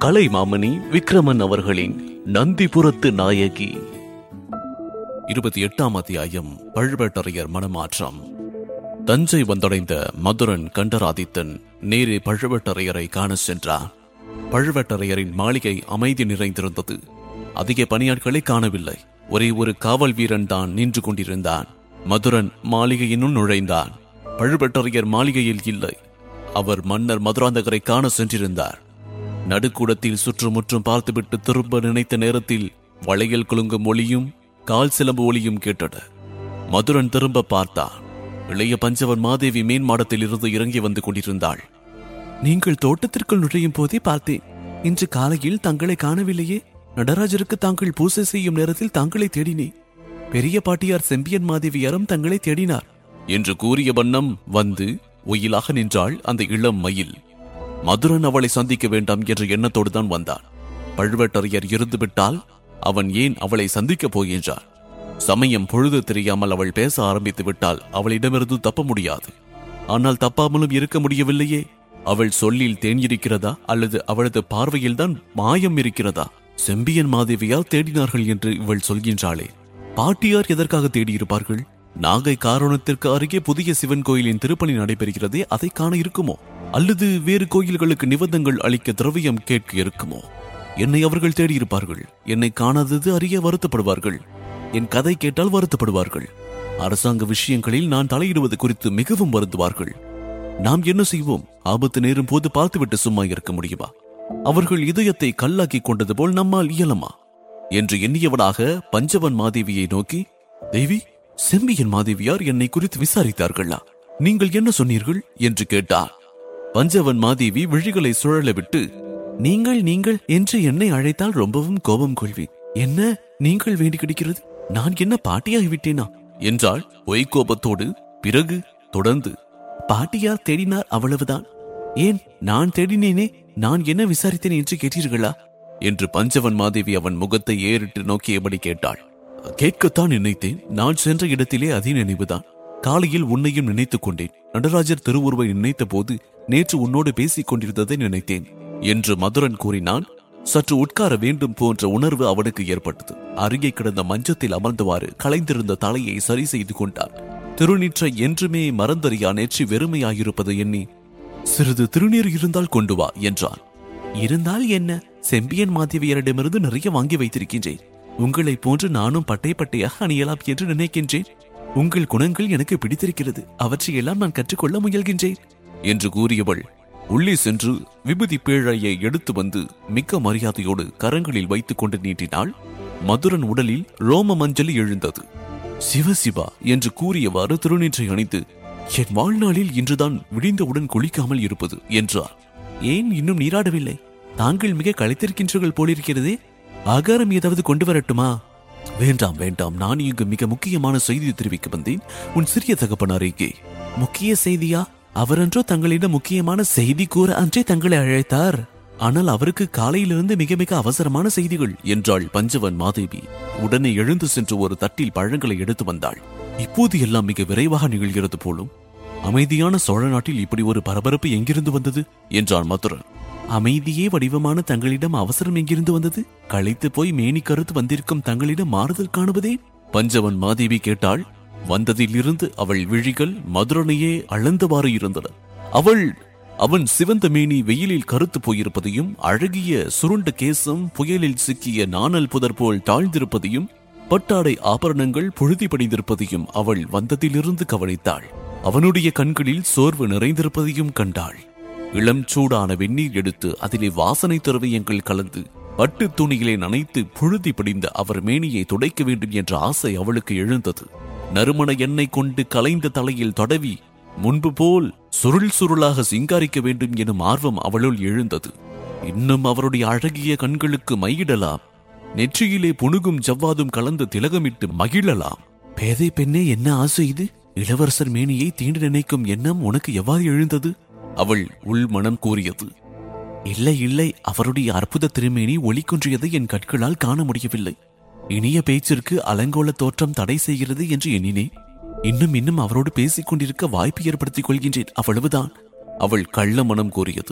கலைமாமணி விக்ரமன் அவர்களின் நந்திபுரத்து நாயகி இருபத்தி எட்டாம் அத்தியாயம் பழுவேட்டரையர் மனமாற்றம் தஞ்சை வந்தடைந்த மதுரன் கண்டராதித்தன் நேரே பழுவேட்டரையரை காண சென்றான் பழுவேட்டரையரின் மாளிகை அமைதி நிறைந்திருந்தது அதிக பணியாட்களை காணவில்லை ஒரே ஒரு காவல் வீரன் தான் நின்று கொண்டிருந்தான் மதுரன் மாளிகையினுள் நுழைந்தான் பழுவேட்டரையர் மாளிகையில் இல்லை அவர் மன்னர் மதுராந்தகரை காண சென்றிருந்தார் நடுக்கூடத்தில் சுற்றுமுற்றும் பார்த்துவிட்டு திரும்ப நினைத்த நேரத்தில் வளையல் குலுங்கும் ஒளியும் கால் சிலம்பு ஒளியும் கேட்டன மதுரன் திரும்ப பார்த்தான் இளைய பஞ்சவன் மாதேவி மேன் மாடத்தில் இருந்து இறங்கி வந்து கொண்டிருந்தாள் நீங்கள் தோட்டத்திற்குள் நுழையும் போதே பார்த்தேன் இன்று காலையில் தங்களை காணவில்லையே நடராஜருக்கு தாங்கள் பூசை செய்யும் நேரத்தில் தாங்களை தேடினேன் பெரிய பாட்டியார் செம்பியன் மாதேவியாரும் தங்களை தேடினார் என்று கூறிய வண்ணம் வந்து ஒயிலாக நின்றாள் அந்த இளம் மயில் மதுரன் அவளை சந்திக்க வேண்டாம் என்ற எண்ணத்தோடு தான் வந்தான் பழுவேட்டரையர் இருந்துவிட்டால் அவன் ஏன் அவளை சந்திக்கப் போகின்றான் சமயம் பொழுது தெரியாமல் அவள் பேச ஆரம்பித்து விட்டால் அவளிடமிருந்து தப்ப முடியாது ஆனால் தப்பாமலும் இருக்க முடியவில்லையே அவள் சொல்லில் தேன் இருக்கிறதா அல்லது அவளது பார்வையில்தான் மாயம் இருக்கிறதா செம்பியன் மாதேவியால் தேடினார்கள் என்று இவள் சொல்கின்றாளே பாட்டியார் எதற்காக தேடியிருப்பார்கள் நாகை காரணத்திற்கு அருகே புதிய சிவன் கோயிலின் திருப்பணி நடைபெறுகிறதே அதை காண இருக்குமோ அல்லது வேறு கோயில்களுக்கு நிபந்தங்கள் அளிக்க திரவியம் கேட்க இருக்குமோ என்னை அவர்கள் தேடியிருப்பார்கள் என்னை காணாதது அறிய வருத்தப்படுவார்கள் என் கதை கேட்டால் வருத்தப்படுவார்கள் அரசாங்க விஷயங்களில் நான் தலையிடுவது குறித்து மிகவும் வருந்துவார்கள் நாம் என்ன செய்வோம் ஆபத்து நேரும் போது பார்த்துவிட்டு சும்மா இருக்க முடியுமா அவர்கள் இதயத்தை கல்லாக்கி கொண்டது போல் நம்மால் இயலுமா என்று எண்ணியவனாக பஞ்சவன் மாதேவியை நோக்கி தேவி செம்பியன் மாதேவியார் என்னை குறித்து விசாரித்தார்களா நீங்கள் என்ன சொன்னீர்கள் என்று கேட்டார் பஞ்சவன் மாதேவி விழிகளை சுழல விட்டு நீங்கள் நீங்கள் என்று என்னை அழைத்தால் ரொம்பவும் கோபம் கொள்வேன் என்ன நீங்கள் வேண்டி கிடைக்கிறது நான் என்ன பாட்டியாகி விட்டேனா என்றாள் பொய்க்கோபத்தோடு பிறகு தொடர்ந்து பாட்டியார் தேடினார் அவ்வளவுதான் ஏன் நான் தேடினேனே நான் என்ன விசாரித்தேன் என்று கேட்டீர்களா என்று பஞ்சவன் மாதேவி அவன் முகத்தை ஏறிட்டு நோக்கியபடி கேட்டாள் கேட்கத்தான் நினைத்தேன் நான் சென்ற இடத்திலே அதே நினைவுதான் காலையில் உன்னையும் நினைத்துக் கொண்டேன் நடராஜர் திருவுருவை நினைத்த போது நேற்று உன்னோடு பேசிக் கொண்டிருந்ததை நினைத்தேன் என்று மதுரன் கூறினான் சற்று உட்கார வேண்டும் போன்ற உணர்வு அவனுக்கு ஏற்பட்டது அருகே கிடந்த மஞ்சத்தில் அமர்ந்தவாறு களைந்திருந்த தலையை சரி செய்து கொண்டான் திருநீற்றை என்றுமே மறந்தறியா நெற்றி வெறுமையாயிருப்பது எண்ணி சிறிது திருநீர் இருந்தால் கொண்டு வா என்றான் இருந்தால் என்ன செம்பியன் மாதேவியரிடமிருந்து நிறைய வாங்கி வைத்திருக்கின்றேன் உங்களைப் போன்று நானும் பட்டை பட்டையாக அணியலாம் என்று நினைக்கின்றேன் உங்கள் குணங்கள் எனக்கு பிடித்திருக்கிறது அவற்றையெல்லாம் நான் கற்றுக்கொள்ள முயல்கின்றேன் என்று கூறியவள் உள்ளே சென்று விபூதி பேழையை எடுத்து வந்து மிக்க மரியாதையோடு கரங்களில் வைத்துக் கொண்டு நீட்டினாள் மதுரன் உடலில் ரோம மஞ்சள் எழுந்தது சிவசிவா என்று கூறியவாறு திருநீற்றை அணிந்து என் வாழ்நாளில் இன்றுதான் விடிந்தவுடன் குளிக்காமல் இருப்பது என்றார் ஏன் இன்னும் நீராடவில்லை தாங்கள் மிக களைத்திருக்கின்றீர்கள் போலிருக்கிறதே ஆகாரம் ஏதாவது கொண்டு வரட்டுமா வேண்டாம் வேண்டாம் நான் இங்கு மிக முக்கியமான செய்தி தெரிவிக்க வந்தேன் உன் சிறிய தகப்பனாரேக்கே முக்கிய செய்தியா அவரன்றோ தங்களிடம் முக்கியமான செய்தி கூற அன்றே தங்களை அழைத்தார் ஆனால் அவருக்கு காலையிலிருந்து மிக மிக அவசரமான செய்திகள் என்றாள் பஞ்சவன் மாதேவி உடனே எழுந்து சென்று ஒரு தட்டில் பழங்களை எடுத்து வந்தாள் இப்போது எல்லாம் மிக விரைவாக நிகழ்கிறது போலும் அமைதியான சோழ நாட்டில் இப்படி ஒரு பரபரப்பு எங்கிருந்து வந்தது என்றான் மதுரன் அமைதியே வடிவமான தங்களிடம் அவசரம் எங்கிருந்து வந்தது களைத்து போய் மேனி கருத்து வந்திருக்கும் தங்களிடம் மாறுதல் காணுவதே பஞ்சவன் மாதேவி கேட்டாள் வந்ததிலிருந்து அவள் விழிகள் மதுரனையே அளந்தவாறு இருந்தன அவள் அவன் சிவந்த மேனி வெயிலில் கருத்து போயிருப்பதையும் அழகிய சுருண்ட கேசம் புயலில் சிக்கிய நாணல் புதர் போல் தாழ்ந்திருப்பதையும் பட்டாடை ஆபரணங்கள் புழுதி படிந்திருப்பதையும் அவள் வந்ததிலிருந்து கவனித்தாள் அவனுடைய கண்களில் சோர்வு நிறைந்திருப்பதையும் கண்டாள் இளம் சூடான வெந்நீர் எடுத்து அதிலே வாசனை திரவியங்கள் கலந்து பட்டு துணியிலே நனைத்து புழுதி படிந்த அவர் மேனியை துடைக்க வேண்டும் என்ற ஆசை அவளுக்கு எழுந்தது நறுமண எண்ணெய் கொண்டு கலைந்த தலையில் தடவி முன்பு போல் சுருள் சுருளாக சிங்காரிக்க வேண்டும் எனும் ஆர்வம் அவளுள் எழுந்தது இன்னும் அவருடைய அழகிய கண்களுக்கு மையிடலாம் நெற்றியிலே புணுகும் ஜவ்வாதும் கலந்து திலகமிட்டு மகிழலாம் பேதை பெண்ணே என்ன ஆசை இது இளவரசர் மேனியை தீண்டு நினைக்கும் எண்ணம் உனக்கு எவ்வாறு எழுந்தது அவள் உள் மனம் கூறியது இல்லை இல்லை அவருடைய அற்புத திருமேனி ஒளிக்குன்றியதை என் கண்களால் காண முடியவில்லை இனிய பேச்சிற்கு அலங்கோல தோற்றம் தடை செய்கிறது என்று எண்ணினேன் இன்னும் இன்னும் அவரோடு பேசிக் கொண்டிருக்க வாய்ப்பு ஏற்படுத்திக் கொள்கின்றேன் அவ்வளவுதான் அவள் கள்ள மனம் கூறியது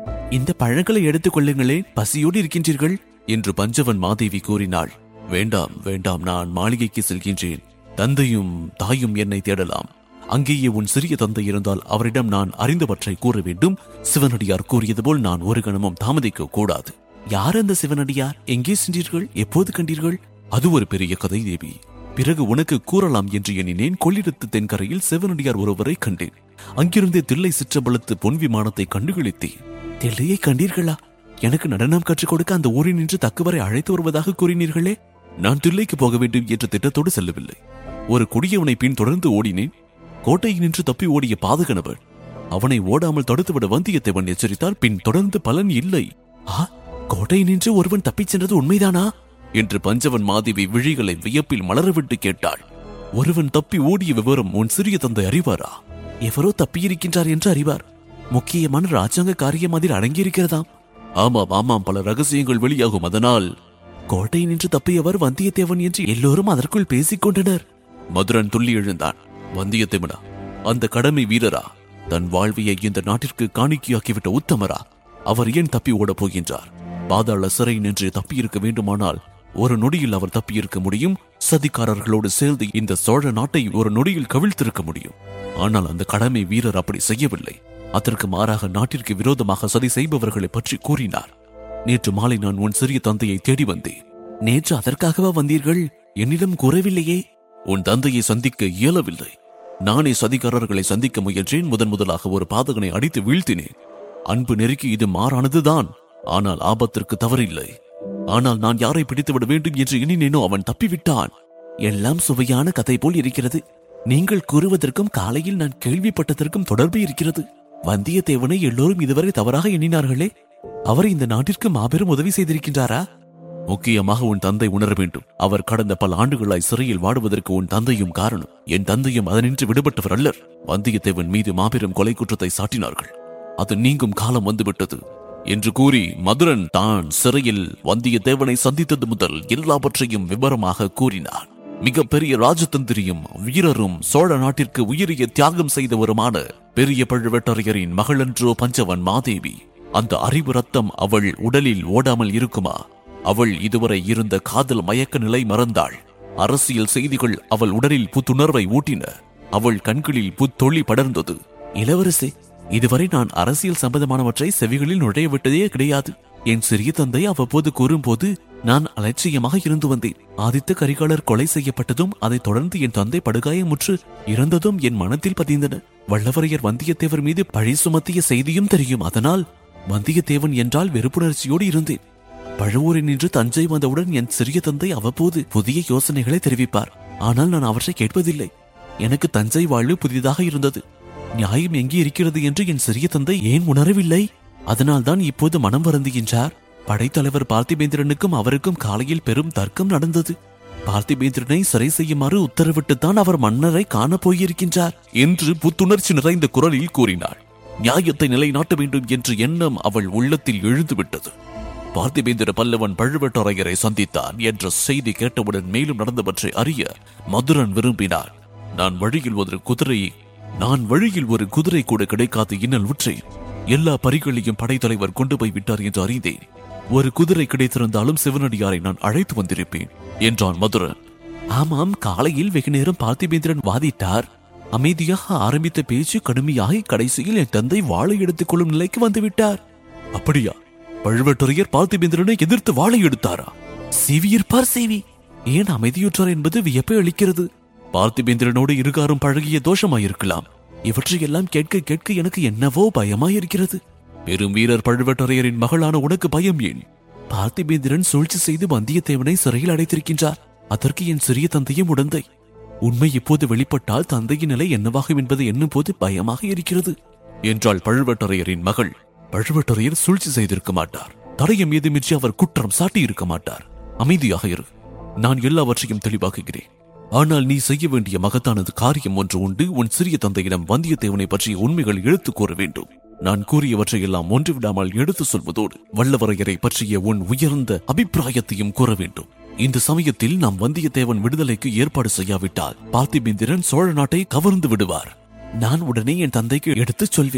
இந்த பழங்களை எடுத்துக் கொள்ளுங்களேன் பசியோடு இருக்கின்றீர்கள் என்று பஞ்சவன் மாதேவி கூறினாள் வேண்டாம் வேண்டாம் நான் மாளிகைக்கு செல்கின்றேன் தந்தையும் தாயும் என்னை தேடலாம் அங்கேயே உன் சிறிய தந்தை இருந்தால் அவரிடம் நான் அறிந்தவற்றை கூற வேண்டும் சிவனடியார் கூறியது போல் நான் ஒரு கணமும் தாமதிக்க கூடாது யார் அந்த சிவனடியார் எங்கே சென்றீர்கள் எப்போது கண்டீர்கள் அது ஒரு பெரிய கதை தேவி பிறகு உனக்கு கூறலாம் என்று எண்ணினேன் கொள்ளிடத்து தென்கரையில் சிவனடியார் ஒருவரை கண்டேன் அங்கிருந்தே தில்லை சிற்றம்பலத்து பொன் விமானத்தை கண்டுகளித்தேன் தில்லையை கண்டீர்களா எனக்கு நடனம் கற்றுக் கொடுக்க அந்த ஊரில் நின்று தக்கவரை அழைத்து வருவதாக கூறினீர்களே நான் தில்லைக்கு போக வேண்டும் என்ற திட்டத்தோடு செல்லவில்லை ஒரு குடியவனை பின் தொடர்ந்து ஓடினேன் கோட்டையில் நின்று தப்பி ஓடிய பாதகனவன் அவனை ஓடாமல் தடுத்துவிட வந்தியத்தேவன் எச்சரித்தார் பின் தொடர்ந்து பலன் இல்லை ஆ கோட்டையில் நின்று ஒருவன் தப்பிச் சென்றது உண்மைதானா என்று பஞ்சவன் மாதேவி விழிகளை வியப்பில் மலரவிட்டு கேட்டாள் ஒருவன் தப்பி ஓடிய விவரம் உன் சிறிய தந்தை அறிவாரா எவரோ தப்பியிருக்கின்றார் என்று அறிவார் முக்கியமான ராஜாங்க காரியம் அதில் அடங்கியிருக்கிறதாம் ஆமாம் ஆமாம் பல ரகசியங்கள் வெளியாகும் அதனால் கோட்டையில் நின்று தப்பியவர் வந்தியத்தேவன் என்று எல்லோரும் அதற்குள் பேசிக் கொண்டனர் மதுரன் துள்ளி எழுந்தான் வந்தியத்தேவனா அந்த கடமை வீரரா தன் வாழ்வையை இந்த நாட்டிற்கு காணிக்கையாக்கிவிட்ட உத்தமரா அவர் ஏன் தப்பி ஓடப் போகின்றார் பாதாள சிறை நின்று தப்பியிருக்க வேண்டுமானால் ஒரு நொடியில் அவர் தப்பியிருக்க முடியும் சதிகாரர்களோடு சேர்ந்து இந்த சோழ நாட்டை ஒரு நொடியில் கவிழ்த்திருக்க முடியும் ஆனால் அந்த கடமை வீரர் அப்படி செய்யவில்லை அதற்கு மாறாக நாட்டிற்கு விரோதமாக சதி செய்பவர்களை பற்றி கூறினார் நேற்று மாலை நான் உன் சிறிய தந்தையை தேடி வந்தேன் நேற்று அதற்காகவா வந்தீர்கள் என்னிடம் கூறவில்லையே உன் தந்தையை சந்திக்க இயலவில்லை நானே சதிகாரர்களை சந்திக்க முயன்றேன் முதன் முதலாக ஒரு பாதகனை அடித்து வீழ்த்தினேன் அன்பு நெருக்கி இது மாறானதுதான் ஆனால் ஆபத்திற்கு தவறில்லை ஆனால் நான் யாரை பிடித்துவிட வேண்டும் என்று எண்ணினேனோ அவன் தப்பிவிட்டான் எல்லாம் சுவையான கதை போல் இருக்கிறது நீங்கள் கூறுவதற்கும் காலையில் நான் கேள்விப்பட்டதற்கும் தொடர்பு இருக்கிறது வந்தியத்தேவனை எல்லோரும் இதுவரை தவறாக எண்ணினார்களே அவர் இந்த நாட்டிற்கு மாபெரும் உதவி செய்திருக்கின்றாரா முக்கியமாக உன் தந்தை உணர வேண்டும் அவர் கடந்த பல ஆண்டுகளாய் சிறையில் வாடுவதற்கு உன் தந்தையும் காரணம் என் தந்தையும் அதனின்று விடுபட்டவர் அல்லர் வந்தியத்தேவன் மீது மாபெரும் கொலை குற்றத்தை சாட்டினார்கள் அது நீங்கும் காலம் வந்துவிட்டது என்று கூறி மதுரன் தான் சிறையில் வந்தியத்தேவனை சந்தித்தது முதல் எல்லாவற்றையும் விவரமாக கூறினான் மிக பெரிய ராஜதந்திரியும் வீரரும் சோழ நாட்டிற்கு உயிரிய தியாகம் செய்தவருமான பெரிய பழுவேட்டரையரின் மகளன்றோ பஞ்சவன் மாதேவி அந்த அறிவு ரத்தம் அவள் உடலில் ஓடாமல் இருக்குமா அவள் இதுவரை இருந்த காதல் மயக்க நிலை மறந்தாள் அரசியல் செய்திகள் அவள் உடலில் புத்துணர்வை ஊட்டின அவள் கண்களில் புத்தொளி படர்ந்தது இளவரசே இதுவரை நான் அரசியல் சம்பந்தமானவற்றை செவிகளில் நுழைய விட்டதே கிடையாது என் சிறிய தந்தை அவ்வப்போது கூறும்போது நான் அலட்சியமாக இருந்து வந்தேன் ஆதித்த கரிகாலர் கொலை செய்யப்பட்டதும் அதைத் தொடர்ந்து என் தந்தை படுகாயமுற்று இறந்ததும் என் மனத்தில் பதிந்தன வல்லவரையர் வந்தியத்தேவர் மீது பழி சுமத்திய செய்தியும் தெரியும் அதனால் வந்தியத்தேவன் என்றால் வெறுப்புணர்ச்சியோடு இருந்தேன் பழுவூரில் நின்று தஞ்சை வந்தவுடன் என் சிறிய தந்தை அவ்வப்போது புதிய யோசனைகளை தெரிவிப்பார் ஆனால் நான் அவற்றை கேட்பதில்லை எனக்கு தஞ்சை வாழ்வு புதிதாக இருந்தது நியாயம் எங்கே இருக்கிறது என்று என் சிறிய தந்தை ஏன் உணரவில்லை அதனால்தான் இப்போது மனம் வருந்துகின்றார் படைத்தலைவர் பார்த்திபேந்திரனுக்கும் அவருக்கும் காலையில் பெரும் தர்க்கம் நடந்தது பார்த்திபேந்திரனை சிறை செய்யுமாறு உத்தரவிட்டுத்தான் அவர் மன்னரை காணப் போயிருக்கின்றார் என்று புத்துணர்ச்சி நிறைந்த குரலில் கூறினாள் நியாயத்தை நிலைநாட்ட வேண்டும் என்ற எண்ணம் அவள் உள்ளத்தில் எழுந்துவிட்டது பார்த்திபேந்திர பல்லவன் பழுவேட்டரையரை சந்தித்தான் என்ற செய்தி கேட்டவுடன் மேலும் நடந்தவற்றை அறிய மதுரன் விரும்பினான் நான் வழியில் ஒரு குதிரை நான் வழியில் ஒரு குதிரை கூட கிடைக்காது இன்னல் உற்றேன் எல்லா பரிகளையும் படைத்தலைவர் கொண்டு போய் விட்டார் என்று அறிந்தேன் ஒரு குதிரை கிடைத்திருந்தாலும் சிவனடியாரை நான் அழைத்து வந்திருப்பேன் என்றான் மதுரன் ஆமாம் காலையில் வெகு நேரம் பார்த்திபேந்திரன் வாதிட்டார் அமைதியாக ஆரம்பித்த பேச்சு கடுமையாகி கடைசியில் என் தந்தை வாளை எடுத்துக் கொள்ளும் நிலைக்கு வந்துவிட்டார் அப்படியா பழுவேட்டரையர் பார்த்திபேந்திரனை எதிர்த்து வாளை எடுத்தாரா சிவி இருப்பார் சிவி ஏன் அமைதியுற்றார் என்பது வியப்பை அளிக்கிறது பார்த்திபேந்திரனோடு இருகாரும் பழகிய தோஷமாயிருக்கலாம் இவற்றையெல்லாம் கேட்க கேட்க எனக்கு என்னவோ பயமாயிருக்கிறது பெரும் வீரர் பழுவேட்டரையரின் மகளான உனக்கு பயம் ஏன் பார்த்திபேந்திரன் சூழ்ச்சி செய்து வந்தியத்தேவனை சிறையில் அடைத்திருக்கின்றார் அதற்கு என் சிறிய தந்தையும் உடந்தை உண்மை இப்போது வெளிப்பட்டால் தந்தையின் நிலை என்னவாகும் என்பதை எண்ணும் போது பயமாக இருக்கிறது என்றாள் பழுவேட்டரையரின் மகள் பழுவேட்டரையர் சூழ்ச்சி செய்திருக்க மாட்டார் தடையம் ஏதுமின்றி அவர் குற்றம் சாட்டி இருக்க மாட்டார் அமைதியாக இரு நான் எல்லாவற்றையும் தெளிவாக்குகிறேன் ஆனால் நீ செய்ய வேண்டிய மகத்தானது காரியம் ஒன்று உண்டு உன் சிறிய தந்தையிடம் வந்தியத்தேவனை பற்றிய உண்மைகள் எடுத்துக் கூற வேண்டும் நான் கூறியவற்றை எல்லாம் ஒன்றுவிடாமல் எடுத்து சொல்வதோடு வல்லவரையரை பற்றிய உன் உயர்ந்த அபிப்பிராயத்தையும் கூற வேண்டும் இந்த சமயத்தில் நாம் வந்தியத்தேவன் விடுதலைக்கு ஏற்பாடு செய்யாவிட்டால் பார்த்திபேந்திரன் சோழ நாட்டை கவர்ந்து விடுவார் நான் உடனே என் தந்தைக்கு எடுத்துச் சொல்வேன்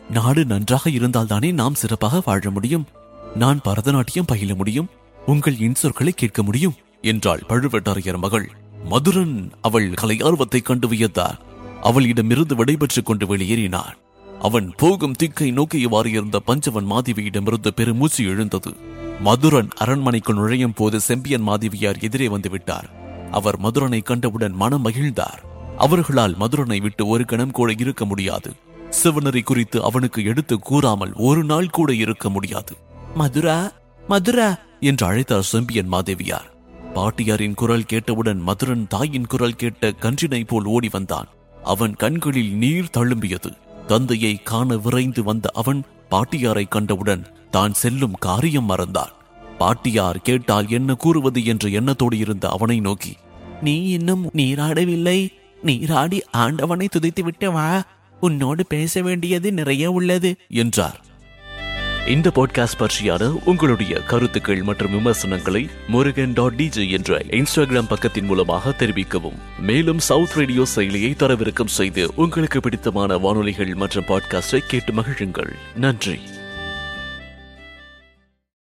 நாடு நன்றாக இருந்தால்தானே நாம் சிறப்பாக வாழ முடியும் நான் பரதநாட்டியம் பயில முடியும் உங்கள் இன்சொற்களை கேட்க முடியும் என்றாள் பழுவேட்டரையர் மகள் மதுரன் அவள் கலையார்வத்தை கண்டு வியந்தார் அவளிடமிருந்து விடைபெற்றுக் கொண்டு வெளியேறினான் அவன் போகும் திக்கை நோக்கியவாறு இருந்த பஞ்சவன் மாதவியிடமிருந்து பெருமூச்சு எழுந்தது மதுரன் அரண்மனைக்குள் நுழையும் போது செம்பியன் மாதவியார் எதிரே வந்து விட்டார் அவர் மதுரனை கண்டவுடன் மனம் மகிழ்ந்தார் அவர்களால் மதுரனை விட்டு ஒரு கணம் கூட இருக்க முடியாது சிவனரை குறித்து அவனுக்கு எடுத்து கூறாமல் ஒரு நாள் கூட இருக்க முடியாது மதுரா மதுரா என்று அழைத்தார் செம்பியன் மாதேவியார் பாட்டியாரின் குரல் கேட்டவுடன் மதுரன் தாயின் குரல் கேட்ட கன்றினை போல் ஓடி வந்தான் அவன் கண்களில் நீர் தழும்பியது தந்தையை காண விரைந்து வந்த அவன் பாட்டியாரை கண்டவுடன் தான் செல்லும் காரியம் மறந்தான் பாட்டியார் கேட்டால் என்ன கூறுவது என்ற எண்ணத்தோடு இருந்த அவனை நோக்கி நீ இன்னும் நீராடவில்லை நீராடி ஆண்டவனை துதித்து விட்டு வா உன்னோடு பேச வேண்டியது நிறைய உள்ளது என்றார் இந்த பாட்காஸ்ட் பற்றியான உங்களுடைய கருத்துக்கள் மற்றும் விமர்சனங்களை முருகன் டாட் டிஜே என்ற இன்ஸ்டாகிராம் பக்கத்தின் மூலமாக தெரிவிக்கவும் மேலும் சவுத் ரேடியோ செயலியை தரவிறக்கம் செய்து உங்களுக்கு பிடித்தமான வானொலிகள் மற்றும் பாட்காஸ்டை கேட்டு மகிழுங்கள் நன்றி